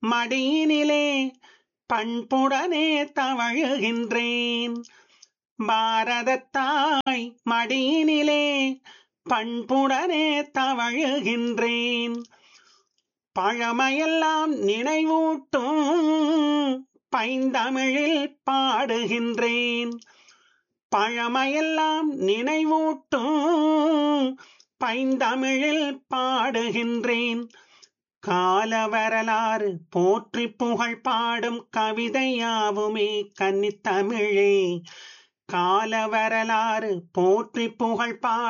மடியினிலே பண்புடனே தவழுகின்றேன் பாரதத்தாய் மடியினிலே பண்புடனே தவழுகின்றேன் பழமையெல்லாம் நினைவூட்டும் பைந்தமிழில் பாடுகின்றேன் பழமையெல்லாம் நினைவூட்டும் பைந்தமிழில் பாடுகின்றேன் கால வரலாறு போற்றி புகழ் பாடும் கவிதையாவுமே கன்னித்தமிழே கால வரலாறு போற்றி புகழ் பாடும்